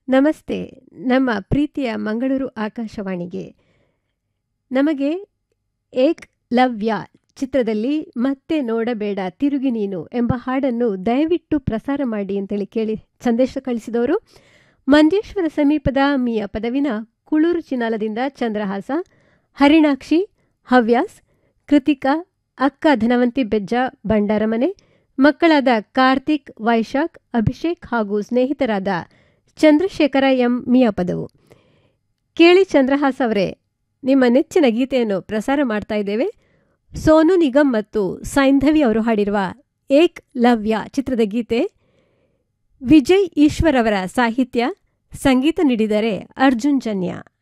ನಮಸ್ತೆ ನಮ್ಮ ಪ್ರೀತಿಯ ಮಂಗಳೂರು ಆಕಾಶವಾಣಿಗೆ ನಮಗೆ ಏಕ್ ಲವ್ಯ ಚಿತ್ರದಲ್ಲಿ ಮತ್ತೆ ನೋಡಬೇಡ ತಿರುಗಿ ನೀನು ಎಂಬ ಹಾಡನ್ನು ದಯವಿಟ್ಟು ಪ್ರಸಾರ ಮಾಡಿ ಅಂತೇಳಿ ಕೇಳಿ ಸಂದೇಶ ಕಳಿಸಿದವರು ಮಂಜೇಶ್ವರ ಸಮೀಪದ ಮಿಯ ಪದವಿನ ಕುಳೂರು ಚಿನಾಲದಿಂದ ಚಂದ್ರಹಾಸ ಹರಿಣಾಕ್ಷಿ ಹವ್ಯಾಸ್ ಕೃತಿಕಾ ಅಕ್ಕ ಧನವಂತಿ ಬೆಜ್ಜ ಬಂಡಾರಮನೆ ಮಕ್ಕಳಾದ ಕಾರ್ತಿಕ್ ವೈಶಾಖ್ ಅಭಿಷೇಕ್ ಹಾಗೂ ಸ್ನೇಹಿತರಾದ ಚಂದ್ರಶೇಖರ ಎಂ ಮಿಯಾಪದವು ಕೇಳಿ ಚಂದ್ರಹಾಸ್ ಅವರೇ ನಿಮ್ಮ ನೆಚ್ಚಿನ ಗೀತೆಯನ್ನು ಪ್ರಸಾರ ಮಾಡ್ತಾ ಇದ್ದೇವೆ ಸೋನು ನಿಗಮ್ ಮತ್ತು ಸೈಂಧವಿ ಅವರು ಹಾಡಿರುವ ಏಕ್ ಲವ್ಯ ಚಿತ್ರದ ಗೀತೆ ವಿಜಯ್ ಈಶ್ವರ್ ಅವರ ಸಾಹಿತ್ಯ ಸಂಗೀತ ನೀಡಿದರೆ ಅರ್ಜುನ್ ಜನ್ಯ